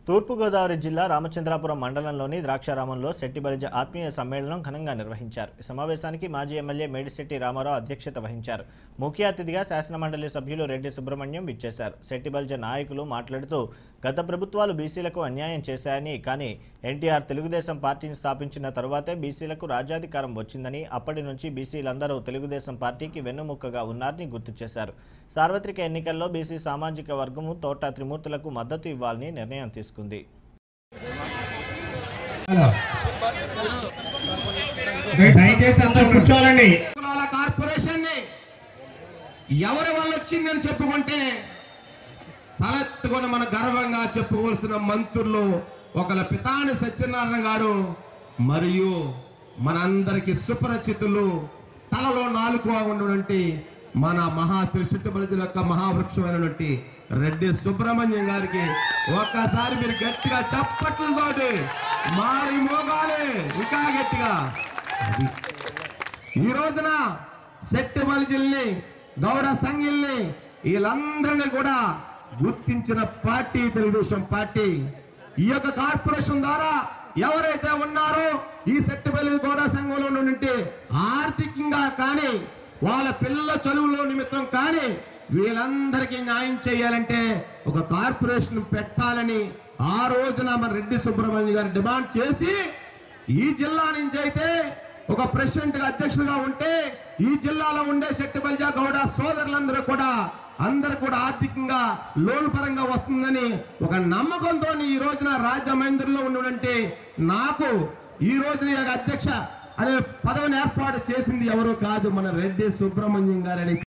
తూర్పుగోదావరి జిల్లా రామచంద్రాపురం మండలంలోని ద్రాక్షారామంలో శెట్టిబలిజ ఆత్మీయ సమ్మేళనం ఘనంగా నిర్వహించారు ఈ సమావేశానికి మాజీ ఎమ్మెల్యే మేడిశెట్టి రామారావు అధ్యక్షత వహించారు ముఖ్య అతిథిగా శాసనమండలి సభ్యులు రెడ్డి సుబ్రహ్మణ్యం విచ్చేశారు శెట్టిబలిజ నాయకులు మాట్లాడుతూ గత ప్రభుత్వాలు బీసీలకు అన్యాయం చేశాయని కానీ ఎన్టీఆర్ తెలుగుదేశం పార్టీని స్థాపించిన తరువాతే బీసీలకు రాజ్యాధికారం వచ్చిందని అప్పటి నుంచి బీసీలందరూ తెలుగుదేశం పార్టీకి వెన్నుముక్కగా ఉన్నారని గుర్తు చేశారు సార్వత్రిక ఎన్నికల్లో బీసీ సామాజిక వర్గము తోట త్రిమూర్తులకు మద్దతు ఇవ్వాలని నిర్ణయం తీసుకుంది దయచేసి అందరూ కూర్చోవాలండి కులాల కార్పొరేషన్ ని ఎవరి వల్ల వచ్చిందని చెప్పుకుంటే తలెత్తుకొని మన గర్వంగా చెప్పుకోవాల్సిన మంత్రులు ఒకళ్ళ పితాని సత్యనారాయణ గారు మరియు మనందరికి సుపరిచితులు తలలో నాలుగుగా ఉన్నటువంటి మన మహా త్రిశుట్టుబలిజుల యొక్క మహావృక్షమైనటువంటి రెడ్డి సుబ్రహ్మణ్యం గారికి ఒక్కసారి మీరు గట్టిగా చప్పట్లతోటి మారి మోగాలి ఇంకా గట్టిగా అది ఈ రోజున శెట్టి బలిజిల్ని గౌడ సంఘిల్ని వీళ్ళందరినీ కూడా గుర్తించిన పార్టీ తెలుగుదేశం పార్టీ ఈ యొక్క కార్పొరేషన్ ద్వారా ఎవరైతే ఉన్నారో ఈ శెట్టిపల్లి గౌడ సంఘంలో నుండి ఆర్థికంగా కానీ వాళ్ళ పిల్లల చదువుల నిమిత్తం కానీ వీళ్ళందరికీ న్యాయం చేయాలంటే ఒక కార్పొరేషన్ పెట్టాలని ఆ రోజున మన రెడ్డి సుబ్రహ్మణ్యం గారు డిమాండ్ చేసి ఈ జిల్లా నుంచి అయితే ఒక ప్రెసిడెంట్ గా అధ్యక్షుడిగా ఉంటే ఈ జిల్లాలో ఉండే శెట్టి బల్జా గౌడ సోదరులందరూ కూడా అందరు కూడా ఆర్థికంగా లోన్ పరంగా వస్తుందని ఒక నమ్మకంతో ఈ రోజున రాజమహేంద్రలో ఉన్నటువంటి నాకు ఈ రోజున ఈ యొక్క అధ్యక్ష అనే పదవిని ఏర్పాటు చేసింది ఎవరు కాదు మన రెడ్డి సుబ్రహ్మణ్యం గారు అనే